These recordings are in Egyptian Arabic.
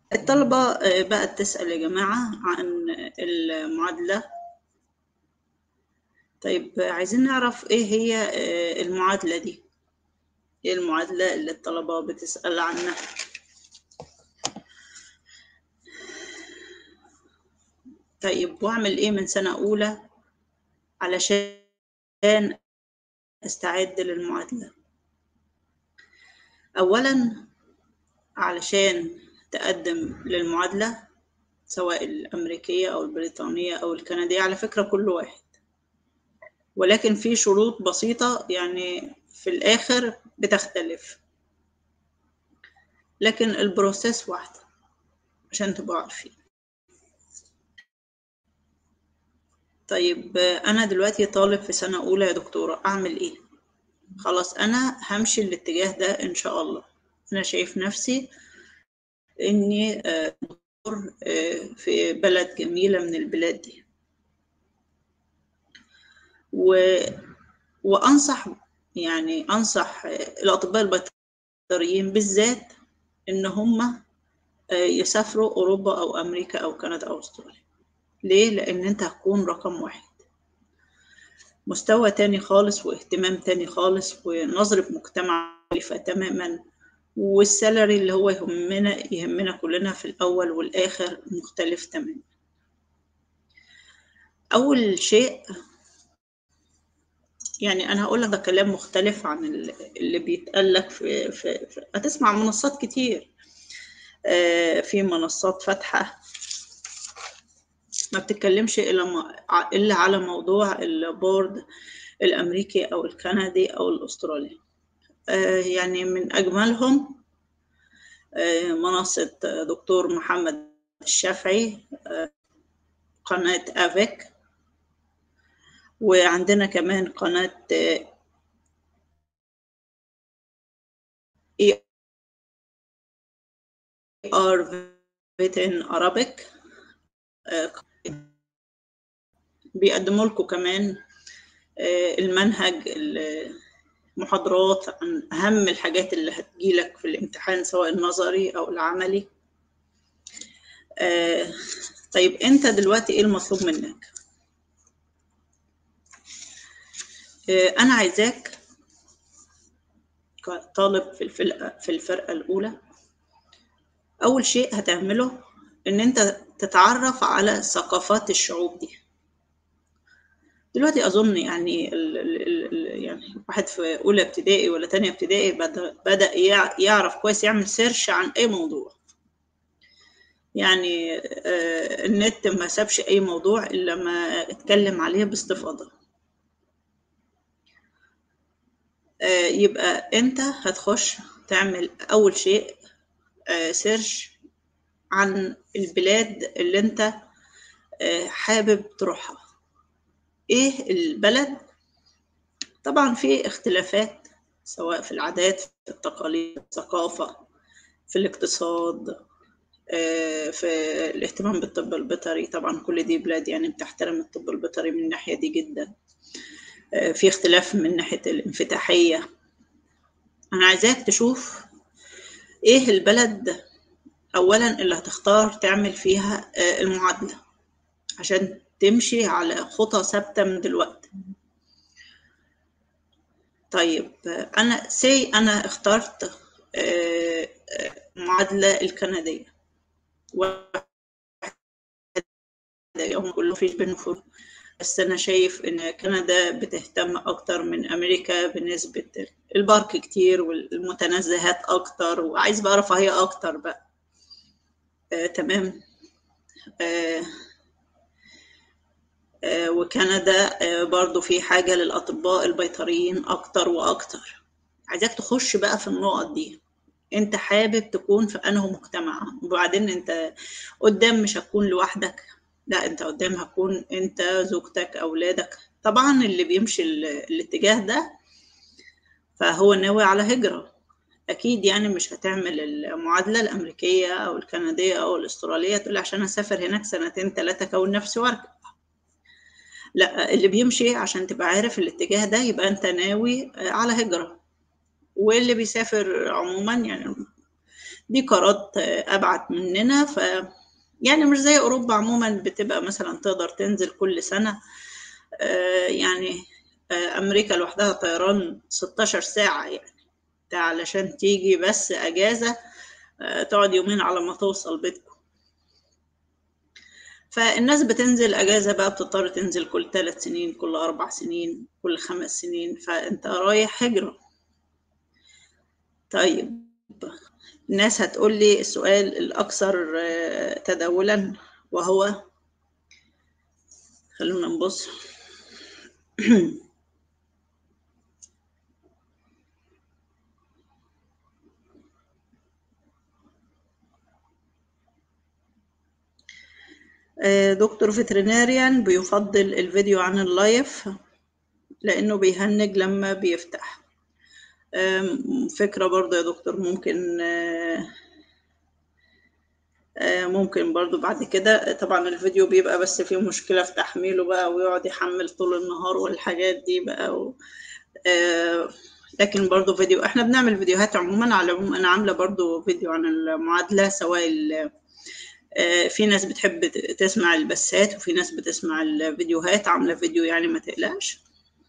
الطلبة آه، بقت تسأل يا جماعة عن المعادلة طيب عايزين نعرف ايه هي آه، المعادلة دي ايه المعادلة اللي الطلبة بتسأل عنها طيب واعمل ايه من سنة اولى علشان استعد للمعادلة اولا علشان تقدم للمعادلة سواء الأمريكية أو البريطانية أو الكندية على فكرة كل واحد ولكن في شروط بسيطة يعني في الآخر بتختلف لكن البروسيس واحدة عشان تبقوا عارفين طيب أنا دلوقتي طالب في سنة أولى يا دكتورة أعمل إيه؟ خلاص أنا همشي الاتجاه ده إن شاء الله أنا شايف نفسي إني آه، دكتور آه، في بلد جميلة من البلاد دي و... وأنصح يعني أنصح الأطباء البيطريين بالذات إن هم يسافروا أوروبا أو أمريكا أو كندا أو أستراليا ليه؟ لأن أنت هتكون رقم واحد مستوى تاني خالص واهتمام تاني خالص ونظرة مجتمع مختلفة تماما والسالري اللي هو يهمنا يهمنا كلنا في الأول والآخر مختلف تماما أول شيء يعني أنا هقول لك ده كلام مختلف عن اللي بيتقال لك في, في, في هتسمع منصات كتير آه، في منصات فاتحة ما بتتكلمش إلا ما- إلا على موضوع البورد الأمريكي أو الكندي أو الأسترالي آه، يعني من أجملهم آه، منصة دكتور محمد الشافعي آه، قناة أفيك وعندنا كمان قناة اي ار فيتن ارابيك بيقدموا لكم كمان آه، المنهج المحاضرات عن أهم الحاجات اللي هتجيلك في الامتحان سواء النظري أو العملي آه، طيب أنت دلوقتي إيه المطلوب منك؟ آه، أنا عايزاك كطالب في الفرقة في الفرقة الأولى أول شيء هتعمله إن أنت تتعرف على ثقافات الشعوب دي دلوقتي أظن يعني ال ال ال يعني واحد في أولى ابتدائي ولا تانية ابتدائي بدأ بدأ يع- يعرف كويس يعمل سيرش عن أي موضوع يعني آه، النت ما سابش أي موضوع إلا ما اتكلم عليه باستفاضة آه، يبقى أنت هتخش تعمل أول شيء آه، سيرش عن البلاد اللي أنت آه، حابب تروحها إيه البلد طبعا في اختلافات سواء في العادات في التقاليد في الثقافة في الاقتصاد آه، في الاهتمام بالطب البيطري طبعا كل دي بلاد يعني بتحترم الطب البيطري من الناحية دي جدا آه، في اختلاف من ناحية الانفتاحية أنا عايزاك تشوف إيه البلد أولا اللي هتختار تعمل فيها آه، المعادلة عشان تمشي على خطى ثابتة من دلوقتي طيب آه، أنا سي أنا اخترت آه، آه، المعادلة الكندية واحد هم كلهم فيش بينهم فروق بس أنا شايف إن كندا بتهتم أكتر من أمريكا بنسبة البارك كتير والمتنزهات أكتر وعايز بقى رفاهية أكتر بقى آه، تمام آه، آه، وكندا آه، برضو في حاجة للأطباء البيطريين أكتر وأكتر عايزاك تخش بقى في النقط دي انت حابب تكون في انه مجتمع وبعدين انت قدام مش هتكون لوحدك لا انت قدام هتكون انت زوجتك اولادك طبعا اللي بيمشي ال- الاتجاه ده فهو ناوي على هجرة اكيد يعني مش هتعمل المعادلة الامريكية او الكندية او الاسترالية تقول عشان اسافر هناك سنتين ثلاثة اكون نفسي وارجع لا اللي بيمشي عشان تبقى عارف الاتجاه ده يبقى انت ناوي على هجرة واللي بيسافر عموما يعني دي قارات ابعد مننا ف يعني مش زي اوروبا عموما بتبقى مثلا تقدر تنزل كل سنه يعني امريكا لوحدها طيران 16 ساعه يعني ده علشان تيجي بس اجازه تقعد يومين على ما توصل بيتكم فالناس بتنزل اجازه بقى بتضطر تنزل كل ثلاث سنين كل اربع سنين كل خمس سنين فانت رايح هجره طيب الناس هتقول لي السؤال الاكثر تداولا وهو خلونا نبص دكتور فيتريناريان بيفضل الفيديو عن اللايف لأنه بيهنج لما بيفتح فكرة برضه يا دكتور ممكن ممكن برضو بعد كده طبعا الفيديو بيبقى بس فيه مشكلة في تحميله بقى ويقعد يحمل طول النهار والحاجات دي بقى و... لكن برضو فيديو احنا بنعمل فيديوهات عموما على العموم انا عاملة برضو فيديو عن المعادلة سواء ال... في ناس بتحب تسمع البثات وفي ناس بتسمع الفيديوهات عاملة فيديو يعني ما تقلقش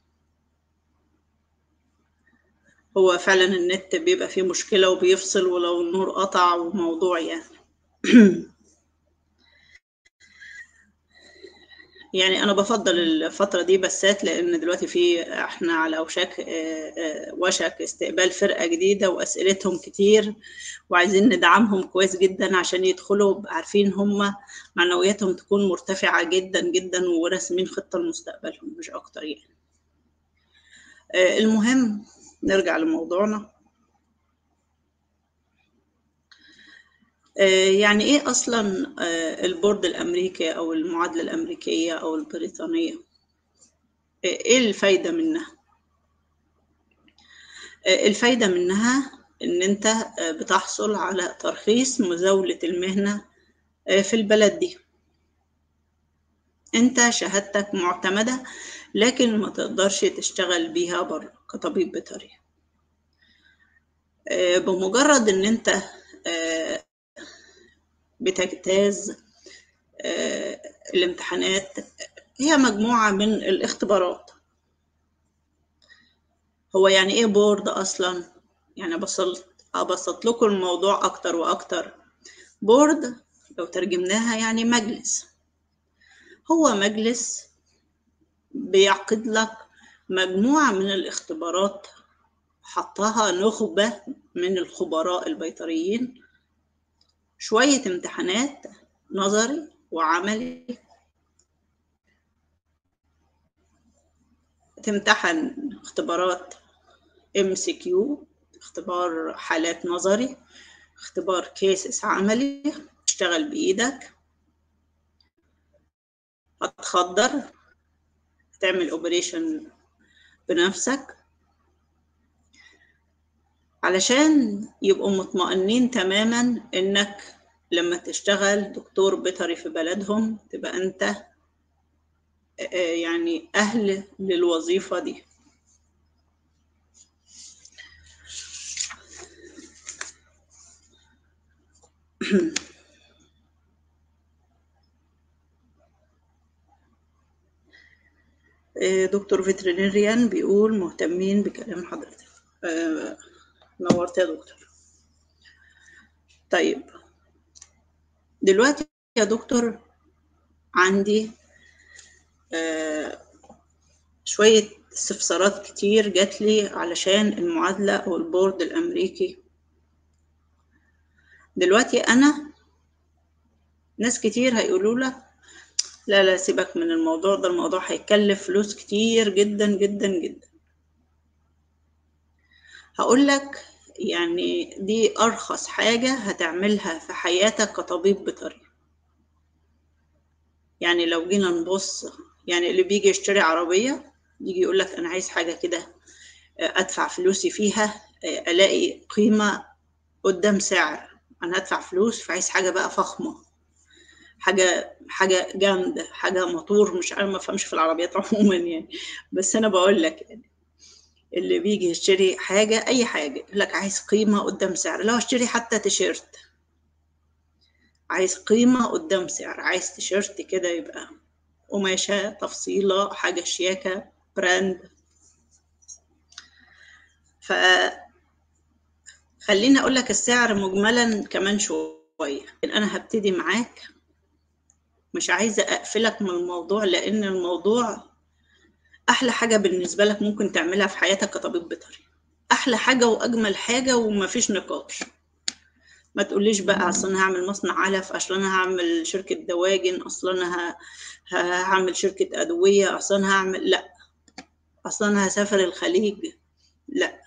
هو فعلا النت بيبقى فيه مشكلة وبيفصل ولو النور قطع وموضوع يعني يعني انا بفضل الفتره دي بسات لان دلوقتي في احنا على وشك وشك استقبال فرقه جديده واسئلتهم كتير وعايزين ندعمهم كويس جدا عشان يدخلوا عارفين هم معنوياتهم تكون مرتفعه جدا جدا وراسمين خطه لمستقبلهم مش اكتر يعني المهم نرجع لموضوعنا يعني ايه اصلا البورد الامريكي او المعادله الامريكيه او البريطانيه ايه الفايده منها الفايده منها ان انت بتحصل على ترخيص مزاوله المهنه في البلد دي انت شهادتك معتمده لكن ما تقدرش تشتغل بيها بره كطبيب بيطري بمجرد ان انت بتجتاز الامتحانات هي مجموعة من الاختبارات هو يعني ايه بورد اصلا يعني بسط ابسط لكم الموضوع اكتر واكتر بورد لو ترجمناها يعني مجلس هو مجلس بيعقد لك مجموعة من الاختبارات حطها نخبة من الخبراء البيطريين شوية امتحانات نظري وعملي تمتحن اختبارات ام سي كيو اختبار حالات نظري اختبار كيسس عملي تشتغل بايدك هتخدر تعمل اوبريشن بنفسك علشان يبقوا مطمئنين تماما انك لما تشتغل دكتور بيطري في بلدهم تبقى انت يعني اهل للوظيفة دي دكتور فيترينيريان بيقول مهتمين بكلام حضرتك نورت يا دكتور طيب دلوقتي يا دكتور عندي آه شوية استفسارات كتير جات لي علشان المعادلة أو البورد الأمريكي دلوقتي أنا ناس كتير هيقولوا لك لا لا سيبك من الموضوع ده الموضوع هيكلف فلوس كتير جدا جدا جدا هقول لك يعني دي أرخص حاجة هتعملها في حياتك كطبيب بيطري يعني لو جينا نبص يعني اللي بيجي يشتري عربية يجي يقول لك أنا عايز حاجة كده أدفع فلوسي فيها ألاقي قيمة قدام سعر أنا هدفع فلوس فعايز حاجة بقى فخمة حاجة حاجة جامدة حاجة موتور مش أنا ما فهمش في العربيات عموما يعني بس أنا بقول لك يعني اللي بيجي يشتري حاجة أي حاجة يقول لك عايز قيمة قدام سعر لو اشتري حتى تيشيرت عايز قيمة قدام سعر عايز تيشيرت كده يبقى قماشة تفصيلة حاجة شياكة براند ف خليني أقول لك السعر مجملا كمان شوية أنا هبتدي معاك مش عايزة أقفلك من الموضوع لأن الموضوع أحلى حاجة بالنسبة لك ممكن تعملها في حياتك كطبيب بيطري أحلى حاجة وأجمل حاجة ومفيش نقاش ما تقوليش بقى اصل انا هعمل مصنع علف اصل انا هعمل شركه دواجن اصل انا هعمل شركه ادويه اصل انا هعمل لا اصل انا هسافر الخليج لا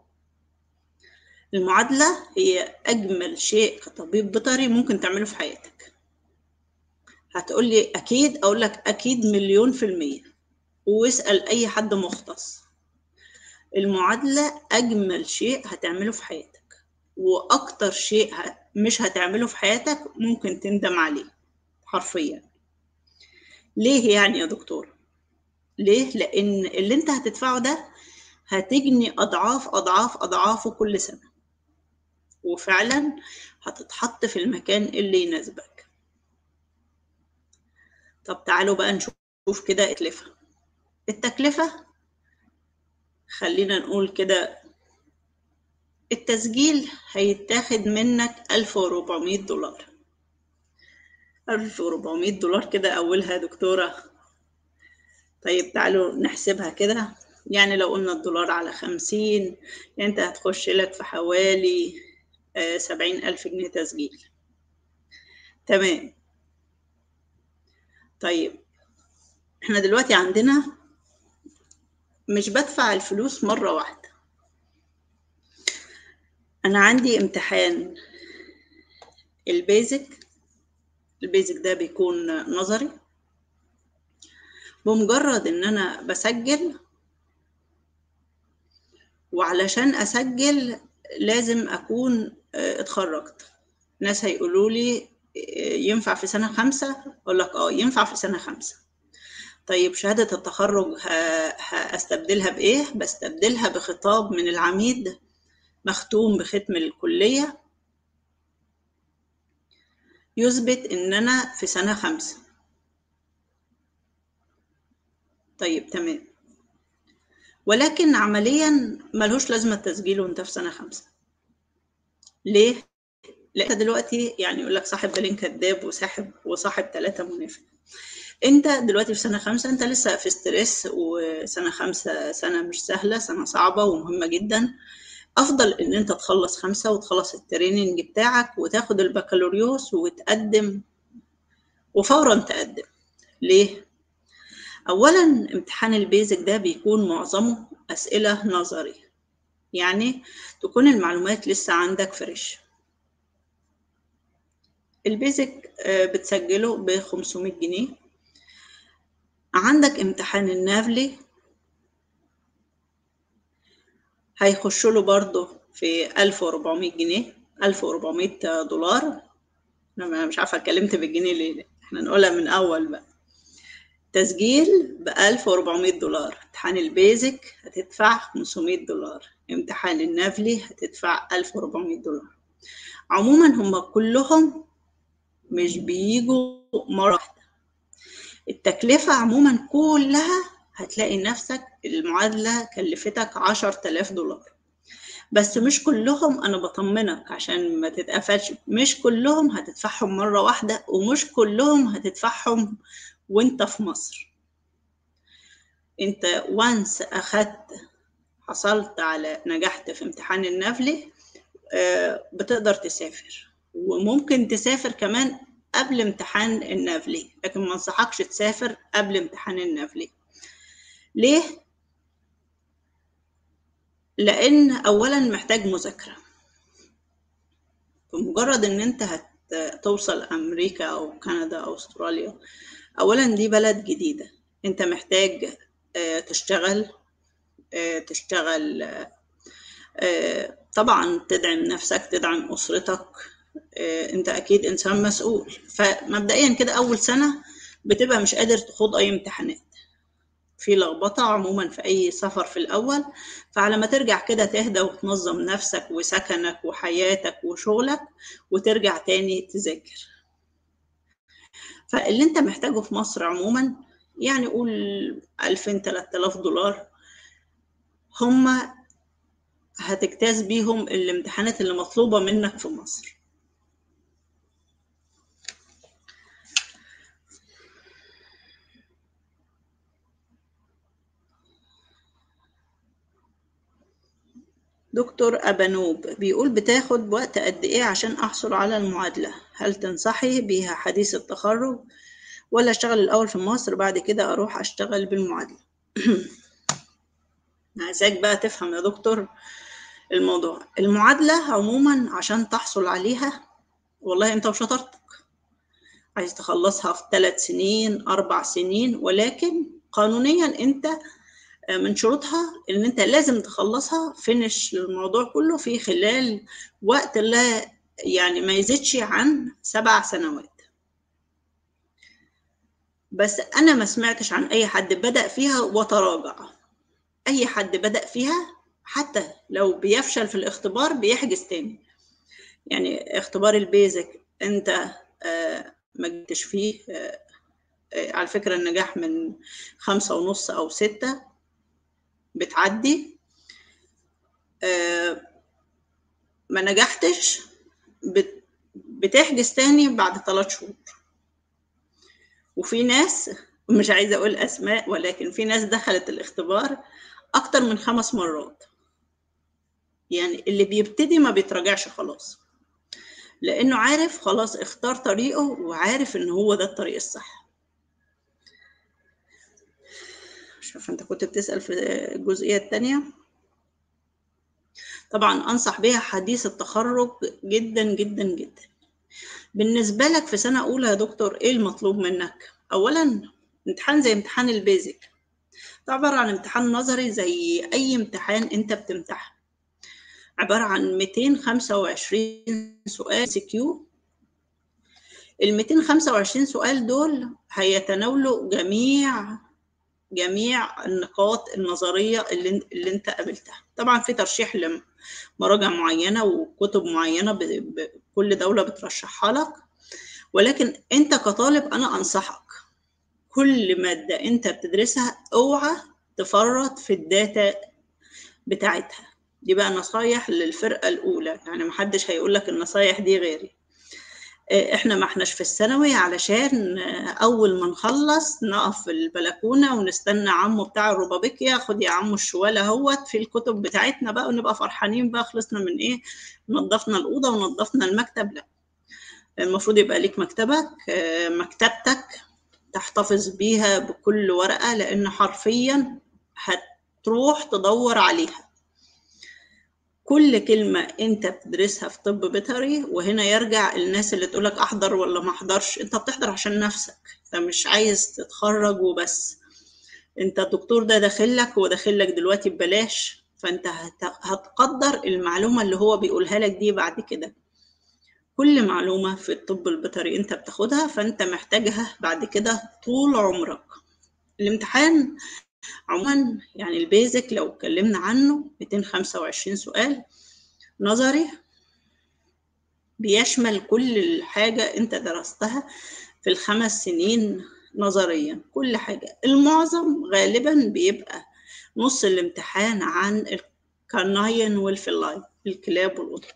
المعادله هي اجمل شيء كطبيب بيطري ممكن تعمله في حياتك هتقولي اكيد اقول لك اكيد مليون في الميه واسال اي حد مختص المعادله اجمل شيء هتعمله في حياتك واكتر شيء مش هتعمله في حياتك ممكن تندم عليه حرفيا ليه يعني يا دكتور ليه لان اللي انت هتدفعه ده هتجني اضعاف اضعاف اضعافه كل سنه وفعلا هتتحط في المكان اللي يناسبك طب تعالوا بقى نشوف كده التكلفه التكلفه خلينا نقول كده التسجيل هيتاخد منك ألف وربعمية دولار ألف وربعمية دولار كده أولها دكتورة طيب تعالوا نحسبها كده يعني لو قلنا الدولار على خمسين يعني أنت هتخش لك في حوالي سبعين ألف جنيه تسجيل تمام طيب احنا دلوقتي عندنا مش بدفع الفلوس مرة واحدة أنا عندي امتحان البيزك البيزك ده بيكون نظري بمجرد إن أنا بسجل وعلشان أسجل لازم أكون اتخرجت ناس هيقولوا لي ينفع في سنة خمسة أقول لك آه ينفع في سنة خمسة طيب شهادة التخرج هستبدلها بإيه؟ بستبدلها بخطاب من العميد مختوم بختم الكلية يثبت إن أنا في سنة خمسة طيب تمام ولكن عمليا ملهوش لازمة التسجيل وانت في سنة خمسة ليه؟ لأن دلوقتي يعني يقول لك صاحب بالين كذاب وصاحب وصاحب ثلاثة منافق انت دلوقتي في سنة خمسة انت لسه في ستريس وسنة خمسة سنة مش سهلة سنة صعبة ومهمة جدا افضل ان انت تخلص خمسة وتخلص التريننج بتاعك وتاخد البكالوريوس وتقدم وفورا تقدم ليه اولا امتحان البيزك ده بيكون معظمه اسئلة نظري يعني تكون المعلومات لسه عندك فريش البيزك بتسجله ب 500 جنيه عندك امتحان النافلي هيخش له برضه في 1400 جنيه 1400 دولار انا مش عارفه اتكلمت بالجنيه ليه احنا نقولها من اول بقى تسجيل ب 1400 دولار امتحان البيزك هتدفع 500 دولار امتحان النافلي هتدفع 1400 دولار عموما هم كلهم مش بيجوا مرة واحدة التكلفة عموما كلها هتلاقي نفسك المعادلة كلفتك عشر تلاف دولار بس مش كلهم أنا بطمنك عشان ما تتقفلش مش كلهم هتدفعهم مرة واحدة ومش كلهم هتدفعهم وانت في مصر انت وانس أخدت حصلت على نجحت في امتحان النفلي بتقدر تسافر وممكن تسافر كمان قبل امتحان النافلي لكن ما انصحكش تسافر قبل امتحان النافلي ليه لان اولا محتاج مذاكره بمجرد ان انت هتوصل امريكا او كندا او استراليا اولا دي بلد جديده انت محتاج تشتغل تشتغل طبعا تدعم نفسك تدعم اسرتك انت اكيد انسان مسؤول فمبدئيا كده اول سنه بتبقى مش قادر تخوض اي امتحانات في لخبطة عموما في أي سفر في الأول فعلى ما ترجع كده تهدى وتنظم نفسك وسكنك وحياتك وشغلك وترجع تاني تذاكر فاللي انت محتاجه في مصر عموما يعني قول 2000 3000 دولار هما هتجتاز بيهم الامتحانات اللي مطلوبة منك في مصر دكتور أبانوب بيقول بتاخد وقت قد إيه عشان أحصل على المعادلة هل تنصحي بيها حديث التخرج ولا أشتغل الأول في مصر بعد كده أروح أشتغل بالمعادلة عايزاك بقى تفهم يا دكتور الموضوع المعادلة عموما عشان تحصل عليها والله أنت وشطارتك عايز تخلصها في ثلاث سنين أربع سنين ولكن قانونيا أنت من شروطها ان انت لازم تخلصها فينش الموضوع كله في خلال وقت لا يعني ما يزيدش عن سبع سنوات بس انا ما سمعتش عن اي حد بدأ فيها وتراجع اي حد بدأ فيها حتى لو بيفشل في الاختبار بيحجز تاني يعني اختبار البيزك انت ما جبتش فيه على فكرة النجاح من خمسة ونص أو ستة بتعدي آه ما نجحتش بت بتحجز تاني بعد ثلاث شهور وفي ناس مش عايزة أقول أسماء ولكن في ناس دخلت الاختبار أكتر من خمس مرات يعني اللي بيبتدي ما بيتراجعش خلاص لأنه عارف خلاص اختار طريقه وعارف إن هو ده الطريق الصح مش عارفة أنت كنت بتسأل في الجزئية التانية طبعا أنصح بيها حديث التخرج جدا جدا جدا بالنسبة لك في سنة أولى يا دكتور إيه المطلوب منك؟ أولا امتحان زي امتحان البيزك ده عبارة عن امتحان نظري زي أي امتحان أنت بتمتحن عبارة عن 225 سؤال سي كيو ال 225 سؤال دول هيتناولوا جميع جميع النقاط النظرية اللي, اللي انت قابلتها طبعا في ترشيح لمراجع معينة وكتب معينة ب... ب... كل دولة بترشحها لك ولكن انت كطالب انا انصحك كل مادة انت بتدرسها اوعى تفرط في الداتا بتاعتها دي بقى نصايح للفرقة الأولى يعني محدش هيقولك النصايح دي غيري احنا ما احناش في الثانوي علشان اول ما نخلص نقف في البلكونه ونستنى عمو بتاع الربابيك ياخد يا عمو الشواله اهوت في الكتب بتاعتنا بقى ونبقى فرحانين بقى خلصنا من ايه نظفنا الاوضه ونظفنا المكتب لا المفروض يبقى ليك مكتبك مكتبتك تحتفظ بيها بكل ورقه لان حرفيا هتروح تدور عليها كل كلمة أنت بتدرسها في طب بيطري وهنا يرجع الناس اللي تقولك أحضر ولا ما أحضرش أنت بتحضر عشان نفسك أنت مش عايز تتخرج وبس أنت الدكتور ده داخلك هو داخلك دلوقتي ببلاش فأنت هتقدر المعلومة اللي هو بيقولها لك دي بعد كده كل معلومة في الطب البيطري أنت بتاخدها فأنت محتاجها بعد كده طول عمرك الامتحان عموما يعني البيزك لو اتكلمنا عنه 225 سؤال نظري بيشمل كل الحاجة انت درستها في الخمس سنين نظريا كل حاجة المعظم غالبا بيبقى نص الامتحان عن الكارناين والفلاي الكلاب والقطط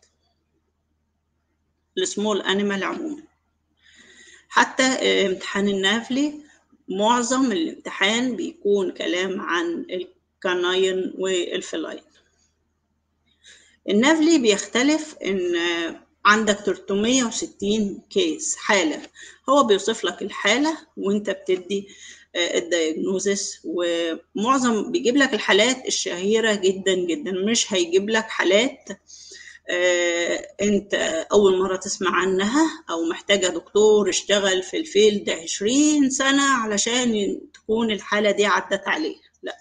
السمول انيمال عموما حتى امتحان النافلي معظم الامتحان بيكون كلام عن الكاناين والفلاين النافلي بيختلف ان عندك 360 كيس حالة هو بيوصف لك الحالة وانت بتدي الدياجنوزس ومعظم بيجيب لك الحالات الشهيرة جدا جدا مش هيجيب لك حالات انت اول مره تسمع عنها او محتاجه دكتور اشتغل في الفيلد عشرين سنه علشان تكون الحاله دي عدت عليه لا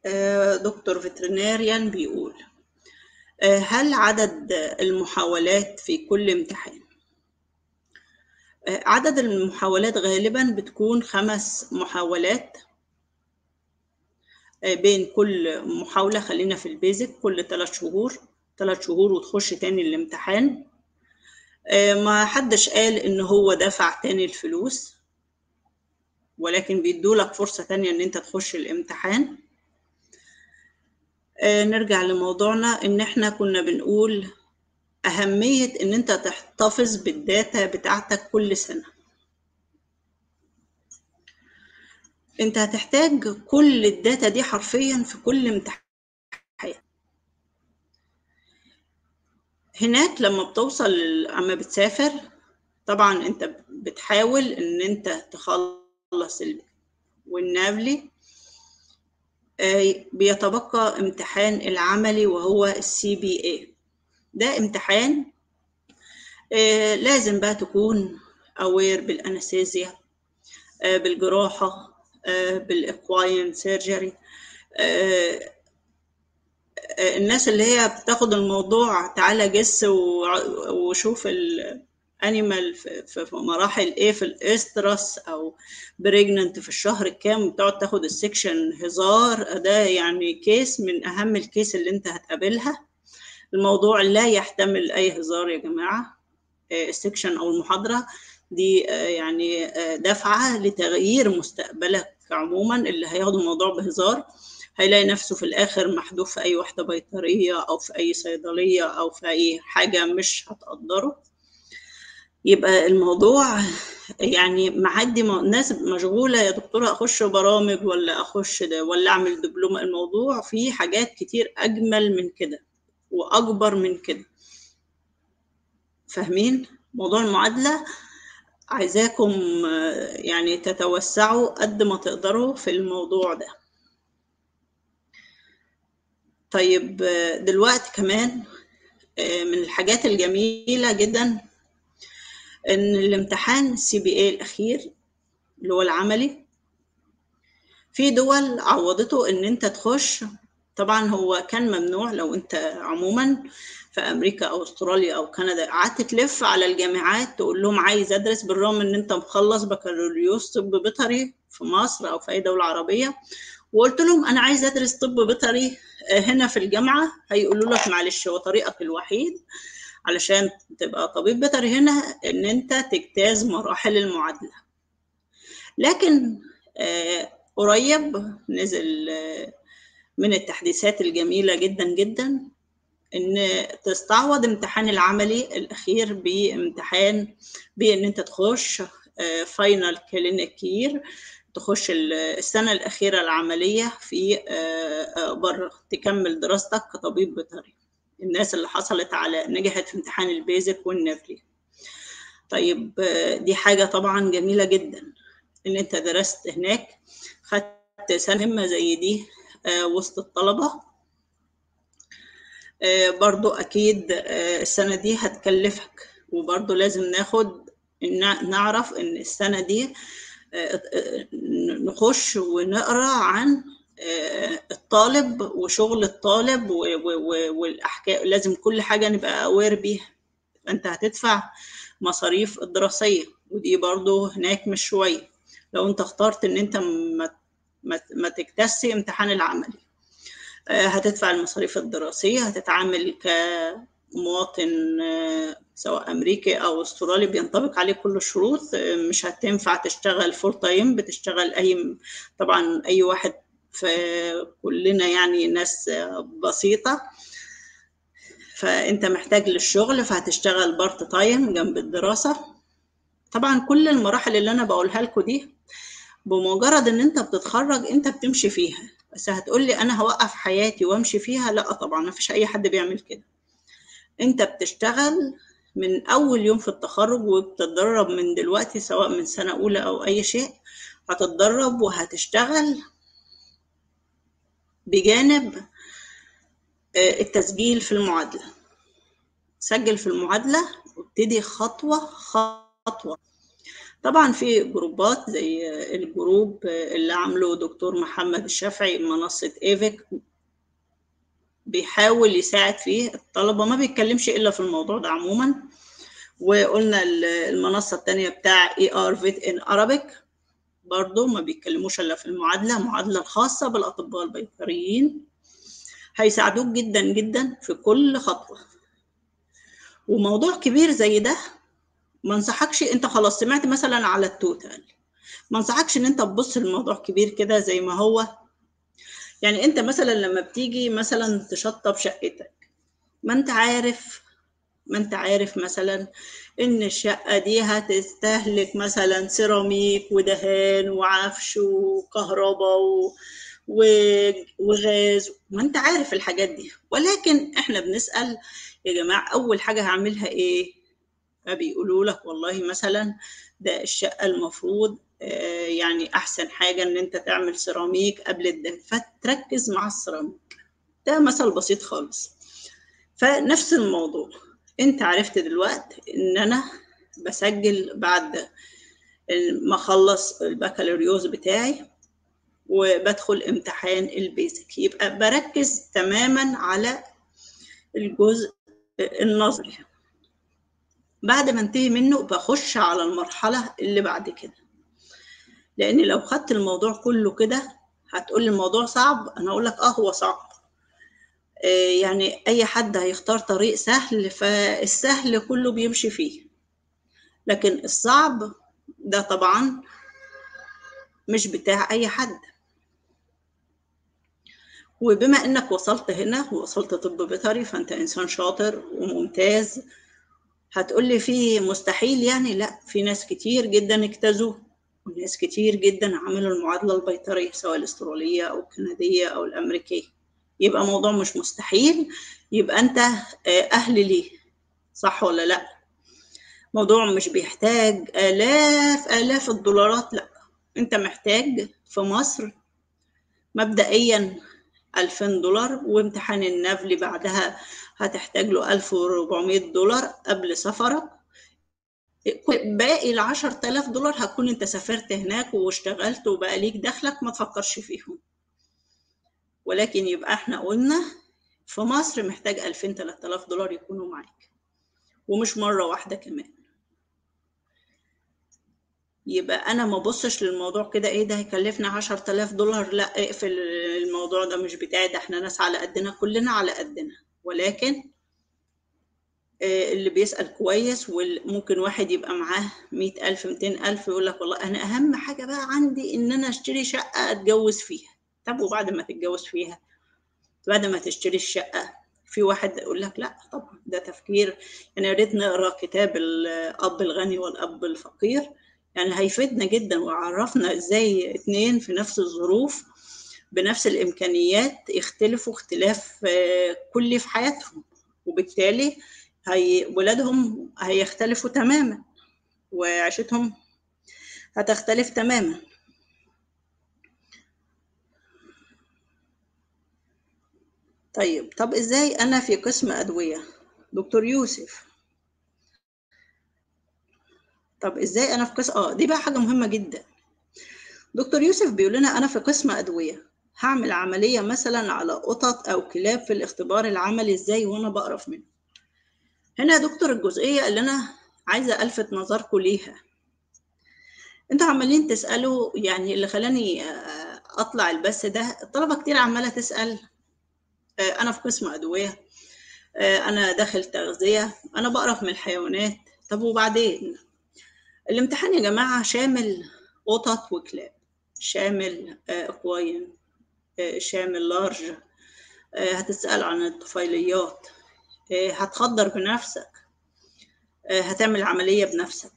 آه، دكتور فيتريناريان بيقول آه، هل عدد المحاولات في كل امتحان آه، عدد المحاولات غالبا بتكون خمس محاولات آه، بين كل محاولة خلينا في البيزك كل ثلاث شهور ثلاث شهور وتخش تاني الامتحان آه، ما حدش قال ان هو دفع تاني الفلوس ولكن بيدولك فرصة تانية ان انت تخش الامتحان آه، نرجع لموضوعنا ان احنا كنا بنقول اهمية ان انت تحتفظ بالداتا بتاعتك كل سنة انت هتحتاج كل الداتا دي حرفيا في كل امتحان هناك لما بتوصل اما بتسافر طبعا انت بتحاول ان انت تخلص ال... والنابلي آه، بيتبقى امتحان العملي وهو السي بي اي ده امتحان آه، لازم بقى تكون اوير بالانستيزيا آه، بالجراحة بالاكواين سيرجري الناس اللي هي بتاخد الموضوع تعالى جس و- وشوف الانيمال في في مراحل ايه في الاسترس او بريجننت في الشهر الكام بتقعد تاخد السكشن هزار ده يعني كيس من اهم الكيس اللي انت هتقابلها الموضوع لا يحتمل اي هزار يا جماعه آه، السكشن او المحاضره دي آه، يعني آه، دفعه لتغيير مستقبلك عموما اللي هياخد الموضوع بهزار هيلاقي نفسه في الآخر محذوف في أي وحدة بيطرية أو في أي صيدلية أو في أي حاجة مش هتقدره يبقى الموضوع يعني معدي م- ناس مشغولة يا دكتورة أخش برامج ولا أخش ده ولا أعمل دبلومة الموضوع فيه حاجات كتير أجمل من كده وأكبر من كده فاهمين موضوع المعادلة عايزاكم آه، يعني تتوسعوا قد ما تقدروا في الموضوع ده طيب آه، دلوقتي كمان آه، من الحاجات الجميلة جدا إن الامتحان سي بي اي الأخير اللي هو العملي في دول عوضته إن أنت تخش طبعا هو كان ممنوع لو أنت عموما في أمريكا أو أستراليا أو كندا قعدت تلف على الجامعات تقول لهم عايز أدرس بالرغم إن أنت مخلص بكالوريوس طب بيطري في مصر أو في أي دولة عربية وقلت لهم أنا عايز أدرس طب بيطري آه، هنا في الجامعة هيقولوا لك معلش هو طريقك الوحيد علشان تبقى طبيب بيطري هنا إن أنت تجتاز مراحل المعادلة لكن آه، قريب نزل آه، من التحديثات الجميلة جدا جدا ان تستعوض امتحان العملي الاخير بامتحان بان انت تخش فاينل كلينيكير تخش ال- السنة الأخيرة العملية في بره تكمل دراستك كطبيب بيطري الناس اللي حصلت على نجحت في امتحان البيزك والنفلي طيب آه، دي حاجة طبعا جميلة جدا إن أنت درست هناك خدت سنة مهمة زي دي آه، وسط الطلبة آه، برضو أكيد آه، السنة دي هتكلفك وبرضو لازم ناخد نع- نعرف إن السنة دي آه، آه، نخش ونقرأ عن آه، الطالب وشغل الطالب و- و- و- والأحكام لازم كل حاجة نبقى أوير بيها فأنت هتدفع مصاريف الدراسية ودي برضو هناك مش شوية لو أنت اخترت إن أنت ما ما ما تكتسي امتحان العملي آه، هتدفع المصاريف الدراسية هتتعامل كمواطن آه، سواء أمريكي أو أسترالي بينطبق عليه كل الشروط آه، مش هتنفع تشتغل فول تايم بتشتغل أي طبعا أي واحد في كلنا يعني ناس آه، بسيطة فأنت محتاج للشغل فهتشتغل بارت تايم جنب الدراسة طبعا كل المراحل اللي أنا بقولها لكم دي بمجرد ان انت بتتخرج انت بتمشي فيها بس هتقولي انا هوقف حياتي وامشي فيها لا طبعا ما فيش اي حد بيعمل كده انت بتشتغل من اول يوم في التخرج وبتتدرب من دلوقتي سواء من سنة اولى او اي شيء هتتدرب وهتشتغل بجانب آه، التسجيل في المعادلة سجل في المعادلة وابتدي خطوة خطوة طبعا في جروبات زي الجروب اللي عامله دكتور محمد الشافعي منصة ايفك بيحاول يساعد فيه الطلبة ما بيتكلمش إلا في الموضوع ده عموما وقلنا المنصة التانية بتاع اي ار فيت ان Arabic برضو ما بيتكلموش إلا في المعادلة معادلة الخاصة بالأطباء البيطريين هيساعدوك جدا جدا في كل خطوة وموضوع كبير زي ده ما انصحكش انت خلاص سمعت مثلا على التوتال ما انصحكش ان انت تبص الموضوع كبير كده زي ما هو يعني انت مثلا لما بتيجي مثلا تشطب شقتك ما انت عارف ما انت عارف مثلا ان الشقة دي هتستهلك مثلا سيراميك ودهان وعفش وكهرباء و... و... وغاز ما انت عارف الحاجات دي ولكن احنا بنسأل يا جماعة اول حاجة هعملها ايه فبيقولوا لك والله مثلا ده الشقة المفروض يعني أحسن حاجة إن أنت تعمل سيراميك قبل الدهن فتركز مع السيراميك ده مثل بسيط خالص فنفس الموضوع أنت عرفت دلوقتي إن أنا بسجل بعد ما أخلص البكالوريوس بتاعي وبدخل امتحان البيزك يبقى بركز تماما على الجزء النظري بعد ما انتهي منه بخش على المرحلة اللي بعد كده لأن لو خدت الموضوع كله كده هتقول لي الموضوع صعب أنا أقول لك آه هو صعب آه يعني أي حد هيختار طريق سهل فالسهل كله بيمشي فيه لكن الصعب ده طبعا مش بتاع أي حد وبما إنك وصلت هنا ووصلت طب بيطري فأنت إنسان شاطر وممتاز هتقولي في مستحيل يعني لا في ناس كتير جدا اجتازوا وناس كتير جدا عملوا المعادلة البيطرية سواء الأسترالية أو الكندية أو الأمريكية يبقى موضوع مش مستحيل يبقى أنت أهل ليه صح ولا لا موضوع مش بيحتاج آلاف آلاف الدولارات لا أنت محتاج في مصر مبدئيا 2000 دولار وامتحان النفلي بعدها هتحتاج له 1400 دولار قبل سفرك باقي ال 10000 دولار هتكون انت سافرت هناك واشتغلت وبقى ليك دخلك ما تفكرش فيهم ولكن يبقى احنا قلنا في مصر محتاج 2000 3000 دولار يكونوا معاك ومش مرة واحدة كمان يبقى انا ما بصش للموضوع كده ايه ده هيكلفنا 10000 دولار لا اقفل الموضوع ده مش بتاعي ده احنا ناس على قدنا كلنا على قدنا ولكن اللي بيسأل كويس وممكن واحد يبقى معاه مئة ألف مئتين ألف يقول لك والله أنا أهم حاجة بقى عندي إن أنا أشتري شقة أتجوز فيها طب وبعد ما تتجوز فيها بعد ما تشتري الشقة في واحد يقول لك لا طبعا ده تفكير يعني يا ريت نقرا كتاب الأب الغني والأب الفقير يعني هيفيدنا جدا ويعرفنا ازاي اتنين في نفس الظروف بنفس الامكانيات يختلفوا اختلاف كلي في حياتهم وبالتالي هي ولادهم هيختلفوا تماما وعيشتهم هتختلف تماما طيب طب ازاي انا في قسم ادويه دكتور يوسف طب ازاي انا في قسم اه دي بقى حاجه مهمه جدا دكتور يوسف بيقول لنا انا في قسم ادويه هعمل عمليه مثلا على قطط او كلاب في الاختبار العملي ازاي وانا بقرف منه هنا يا دكتور الجزئيه اللي انا عايزه الفت نظركم ليها انتوا عمالين تسالوا يعني اللي خلاني اطلع البث ده الطلبه كتير عماله تسال انا في قسم ادويه انا داخل تغذيه انا بقرف من الحيوانات طب وبعدين الامتحان يا جماعه شامل قطط وكلاب شامل اكواين شامل لارج هتسال عن الطفيليات هتخدر بنفسك هتعمل عمليه بنفسك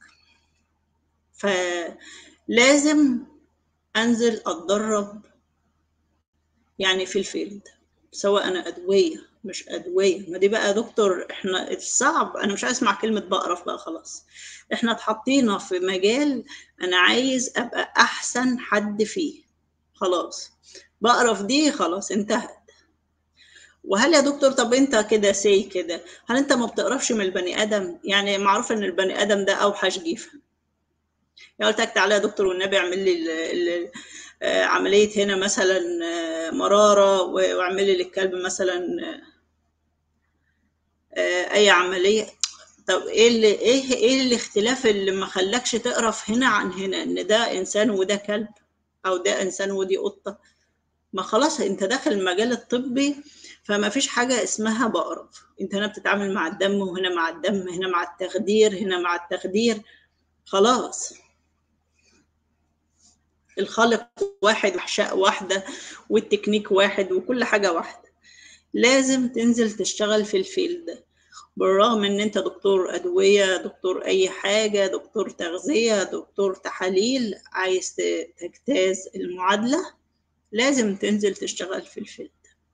فلازم انزل اتدرب يعني في الفيلد سواء انا ادويه مش ادويه ما دي بقى دكتور احنا الصعب انا مش عايز اسمع كلمه بقرف بقى خلاص احنا اتحطينا في مجال انا عايز ابقى احسن حد فيه خلاص بقرف دي خلاص انتهت وهل يا دكتور طب انت كده سي كده هل انت ما بتقرفش من البني ادم يعني معروف ان البني ادم ده اوحش جيفه يعني قلت لك تعالى يا دكتور والنبي اعمل لي ال- ال- آه، عملية هنا مثلا آه، مرارة و- واعمل لي للكلب مثلا آه، أي عملية طب ايه اللي ايه ايه الاختلاف اللي ما خلاكش تقرف هنا عن هنا ان ده انسان وده كلب او ده انسان ودي قطة ما خلاص انت داخل المجال الطبي فما فيش حاجة اسمها بقرف انت هنا بتتعامل مع الدم وهنا مع الدم هنا مع التخدير هنا مع التخدير خلاص الخالق واحد وحشاء واحدة والتكنيك واحد وكل حاجة واحدة لازم تنزل تشتغل في الفيلد بالرغم ان انت دكتور ادوية دكتور اي حاجة دكتور تغذية دكتور تحاليل عايز ت- تجتاز المعادلة لازم تنزل تشتغل في الفيلد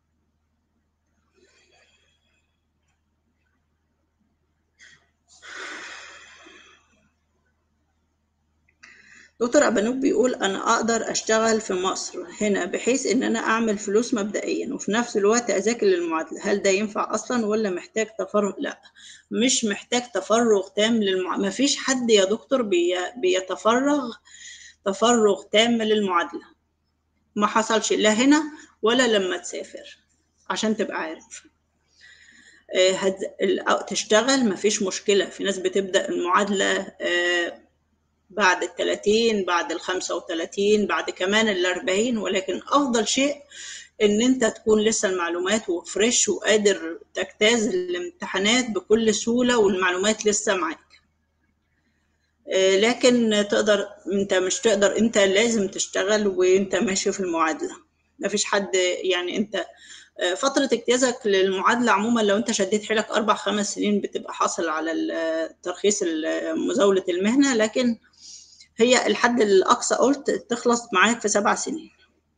دكتور أبانوك بيقول أنا أقدر أشتغل في مصر هنا بحيث إن أنا أعمل فلوس مبدئيا وفي نفس الوقت أذاكر للمعادلة هل ده ينفع أصلا ولا محتاج تفرغ؟ لا مش محتاج تفرغ تام للمعادلة مفيش حد يا دكتور بي... بيتفرغ تفرغ تام للمعادلة ما حصلش لا هنا ولا لما تسافر عشان تبقى عارف آه، هت... ال- تشتغل مفيش مشكلة في ناس بتبدأ المعادلة آه، بعد التلاتين بعد الخمسة وتلاتين بعد كمان الأربعين ولكن أفضل شيء إن أنت تكون لسه المعلومات وفريش وقادر تجتاز الامتحانات بكل سهولة والمعلومات لسه معاك آه، لكن تقدر أنت مش تقدر أنت لازم تشتغل وأنت ماشي في المعادلة مفيش حد يعني أنت آه، فترة اجتيازك للمعادلة عموما لو أنت شديت حيلك أربع خمس سنين بتبقى حاصل على الترخيص مزاولة المهنة لكن هي الحد الأقصى قلت تخلص معاك في سبع سنين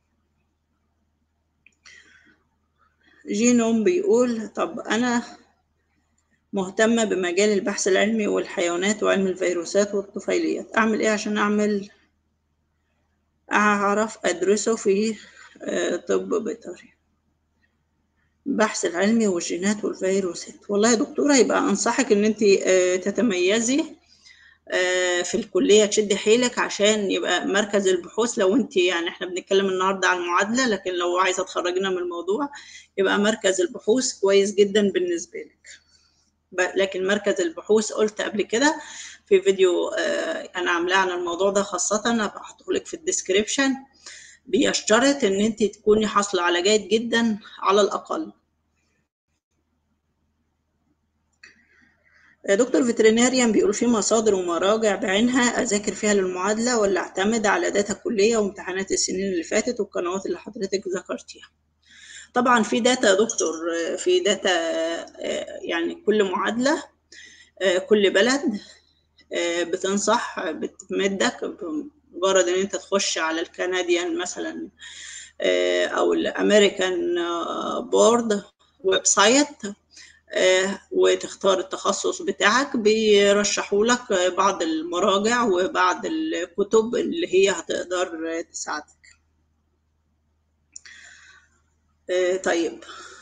جينوم بيقول طب أنا مهتمة بمجال البحث العلمي والحيوانات وعلم الفيروسات والطفيليات أعمل إيه عشان أعمل أعرف أدرسه في آه، طب بيطري البحث العلمي والجينات والفيروسات والله يا دكتورة يبقى أنصحك إن أنت آه، تتميزي آه، في الكلية تشدي حيلك عشان يبقى مركز البحوث لو انت يعني احنا بنتكلم النهاردة عن المعادلة لكن لو عايزة تخرجنا من الموضوع يبقى مركز البحوث كويس جدا بالنسبة لك ب- لكن مركز البحوث قلت قبل كده في فيديو آه، انا عاملاه عن الموضوع ده خاصة هبقى احطه لك في الديسكريبشن بيشترط ان انت تكوني حاصلة على جيد جدا على الاقل دكتور فيتريناريان بيقول في مصادر ومراجع بعينها أذاكر فيها للمعادلة ولا أعتمد على داتا كلية وامتحانات السنين اللي فاتت والقنوات اللي حضرتك ذكرتيها طبعا في داتا يا دكتور في داتا يعني كل معادلة كل بلد بتنصح بتمدك بمجرد ان انت تخش على الكنديان مثلا او الامريكان بورد ويب سايت آه، وتختار التخصص بتاعك بيرشحوا لك بعض المراجع وبعض الكتب اللي هي هتقدر تساعدك آه، طيب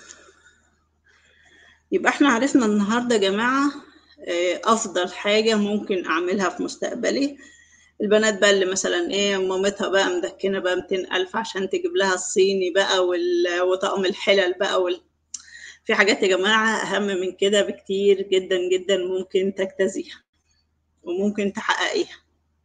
يبقى احنا عرفنا النهاردة يا جماعة آه، أفضل حاجة ممكن أعملها في مستقبلي البنات بقى اللي مثلا ايه مامتها بقى مدكنة بقى 200 ألف عشان تجيب لها الصيني بقى وال- وطقم الحلل بقى وال... في حاجات يا جماعة أهم من كده بكتير جدا جدا ممكن تجتازيها وممكن تحققيها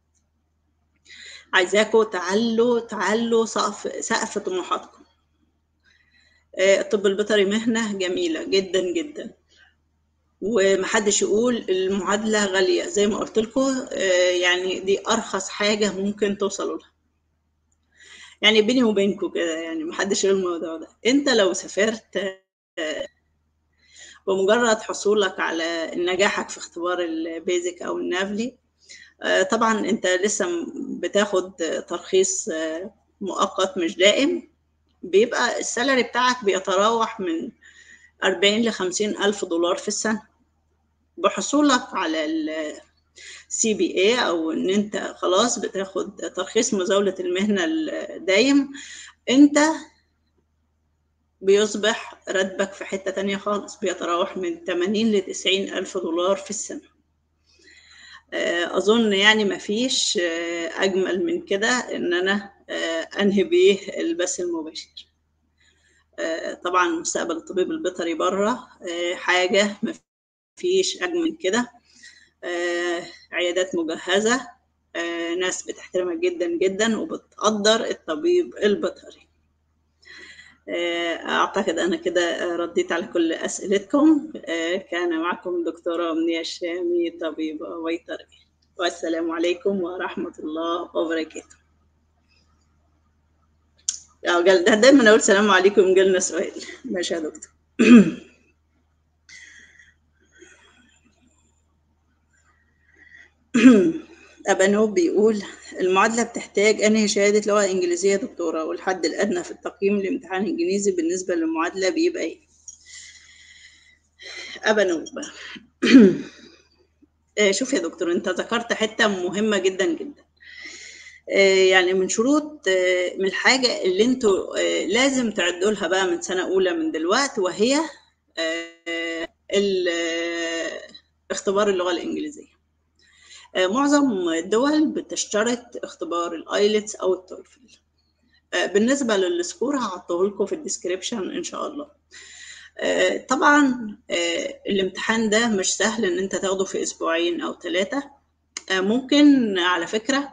عايزاكوا تعلوا تعلوا سقف سقف طموحاتكم آه، الطب البيطري مهنة جميلة جدا جدا ومحدش يقول المعادلة غالية زي ما قلت لكم يعني دي أرخص حاجة ممكن توصلوا لها يعني بيني وبينكم كده يعني محدش يقول الموضوع ده انت لو سافرت آه، بمجرد حصولك على نجاحك في اختبار البيزك او النافلي آه، طبعا انت لسه م- بتاخد ترخيص آه، مؤقت مش دائم بيبقى السالري بتاعك بيتراوح من 40 ل 50 ألف دولار في السنة بحصولك على السي بي اي او ان انت خلاص بتاخد ترخيص مزاولة المهنة الدايم انت بيصبح راتبك في حتة تانية خالص بيتراوح من 80 ل 90 ألف دولار في السنة أظن يعني ما فيش أجمل من كده إن أنا أنهي بيه البث المباشر طبعا مستقبل الطبيب البيطري بره حاجة ما فيش أجمل من كده عيادات مجهزة ناس بتحترمها جدا جدا وبتقدر الطبيب البيطري أعتقد أنا كده رديت على كل أسئلتكم كان معكم دكتورة أمنية الشامي طبيبة بيطرية والسلام عليكم ورحمة الله وبركاته قال ده دايما أقول السلام عليكم جالنا سؤال ماشي يا دكتور أبانوب بيقول المعادلة بتحتاج أنهي شهادة لغة إنجليزية دكتورة والحد الأدنى في التقييم لامتحان إنجليزي بالنسبة للمعادلة بيبقى إيه؟ أبانوب شوف يا دكتور أنت ذكرت حتة مهمة جدا جدا يعني من شروط من الحاجة اللي انتوا لازم تعدوا لها بقى من سنة أولى من دلوقتي وهي اختبار اللغة الإنجليزية معظم الدول بتشترط اختبار الايلتس او التويفل بالنسبه للسكور هحطه لكم في الديسكريبشن ان شاء الله طبعا الامتحان ده مش سهل ان انت تاخده في اسبوعين او ثلاثه ممكن على فكره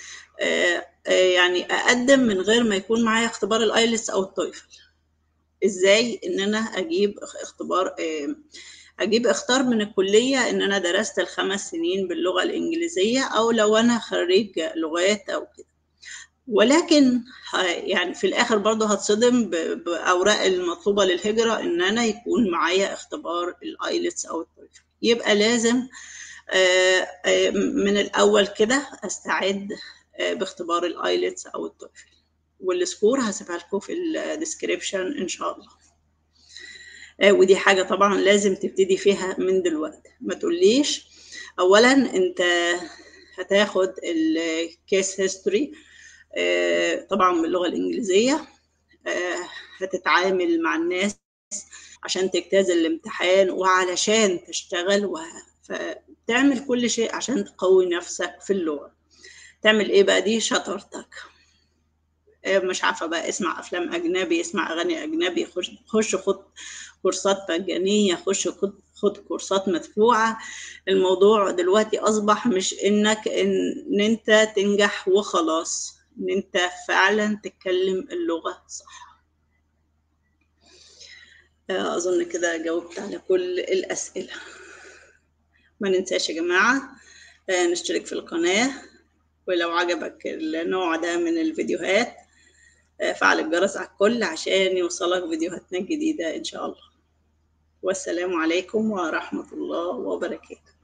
يعني اقدم من غير ما يكون معايا اختبار الايلتس او التويفل ازاي ان انا اجيب اختبار اجيب اختار من الكليه ان انا درست الخمس سنين باللغه الانجليزيه او لو انا خريج لغات او كده ولكن يعني في الاخر برضه هتصدم باوراق المطلوبه للهجره ان انا يكون معايا اختبار الايلتس او التويفل يبقى لازم من الاول كده استعد باختبار الايلتس او التويفل والسكور هسيبها لكم في الديسكريبشن ان شاء الله ودي حاجة طبعا لازم تبتدي فيها من دلوقتي ما تقوليش أولا أنت هتاخد الكيس هيستوري طبعا باللغة الإنجليزية هتتعامل مع الناس عشان تجتاز الامتحان وعلشان تشتغل فتعمل كل شيء عشان تقوي نفسك في اللغة تعمل ايه بقى دي شطارتك مش عارفه بقى اسمع افلام اجنبي اسمع اغاني اجنبي خش خش خد كورسات مجانيه خش خد خد كورسات مدفوعه الموضوع دلوقتي اصبح مش انك ان, إن انت تنجح وخلاص ان انت فعلا تتكلم اللغه صح اظن كده جاوبت على كل الاسئله ما ننساش يا جماعه نشترك في القناه ولو عجبك النوع ده من الفيديوهات فعل الجرس على الكل عشان يوصلك فيديوهاتنا الجديدة إن شاء الله والسلام عليكم ورحمة الله وبركاته